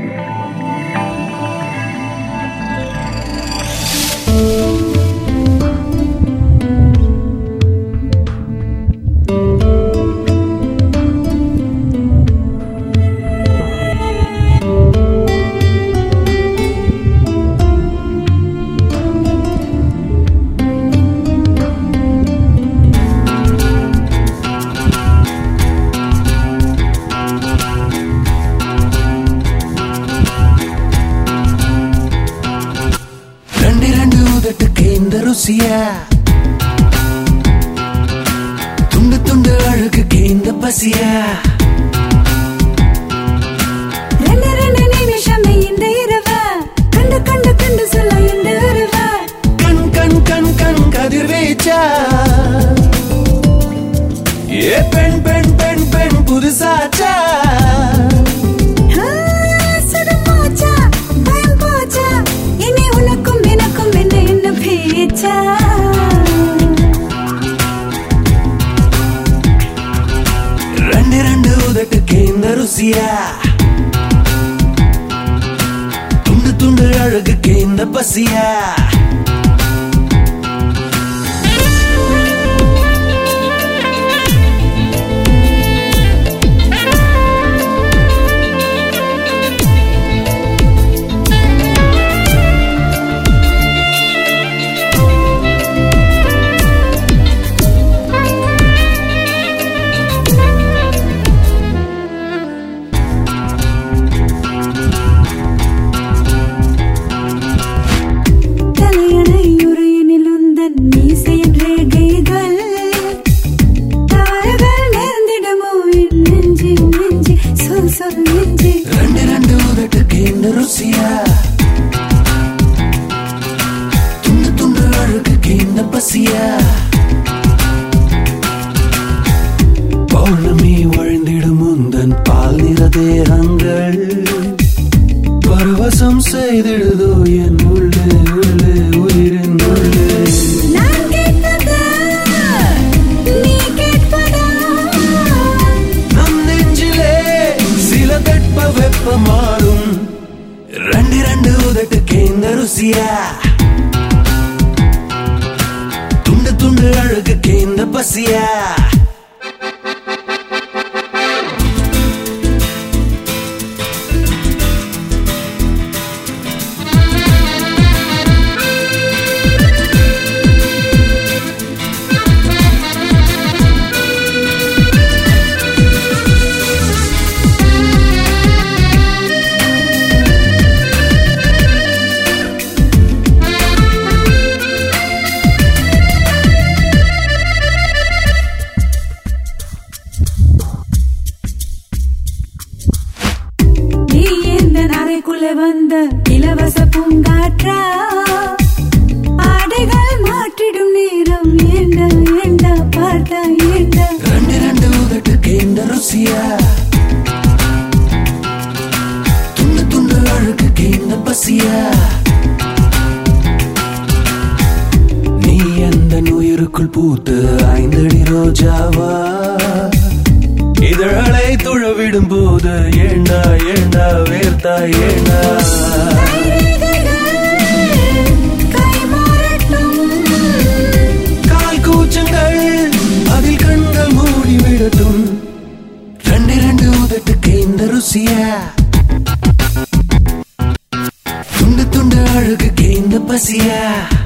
ரெண்டு ரெண்டு உதட்டுக்கு இந்த ருசியா துண்டு துண்டு அழுகுக்கு இந்த பசியா ரெண்டு ரெண்டு நிமிஷம் இந்த இரவு கண்டு கண்டு கண்டு சொல்ல இந்த உறவு கண் கண் கண் கண் கதிர்வீச்சா ஏ பெண் பெண் பெண் பெண் புதுசாச்சா ஆ, சுடு போச்சா பயம் போச்சா இனி உனக்கும் எனக்கும் என்ன என்ன பேச்சா ரெண்டு ரெண்டு உதட்டுக்கு இந்த ருசியா துண்டு துண்டு அழகுக்கு இந்த பசியா தலையணை உரையினில் உந்தன் மீசையின் ரேகைகள் தவறுகள் நேர்ந்திடுமோ என் நெஞ்சு நெஞ்சு சொல் சொல் நெஞ்சு ரெண்டு ரெண்டு உதட்டுக்கு இந்த ருசியா துண்டு துண்டு அழகுக்கு இந்த பசியா பௌர்ணமி வழிந்திடும் முந்தன் பால் நிற தேகங்கள் பரவசம் செய்திடுதோ என் உள்ளே உள்ளே உயிரின் உள்ளே நான் கேட்பதா நீ கேட்பதா நம் நெஞ்சிலே சில தட்ப வெப்ப மாறும் ரெண்டு ரெண்டு உதட்டுக்கு இந்த ருசியா துண்டு துண்டு அழகுக்கு இந்த பசியா நீ எந்த அறைக்குள்ளே வந்த இலவச பூங்காற்றா ஆடைகள் மாற்றிடும் நேரம் ஏண்டா ஏண்டா பார்த்தா ஏண்டா ரெண்டு ரெண்டு உதட்டுக்கு இந்த ருசியா துண்டு துண்டு அழகுக்கு இந்த பசியா நீ எந்த உயிருக்குள் பூத்து ஐந்தடி ரோஜாவா இதழலை துழவிடும் போது ஏண்டா ஏண்டா வேர்த்தா ஏண்டா கை மாறட்டும் கால் கூச்சங்கள் அதில் கண்கள் மூடி விடட்டும் ரெண்டு ரெண்டு உதட்டுக்கு இந்த ருசியா துண்டு துண்டு அழகுக்கு இந்த பசியா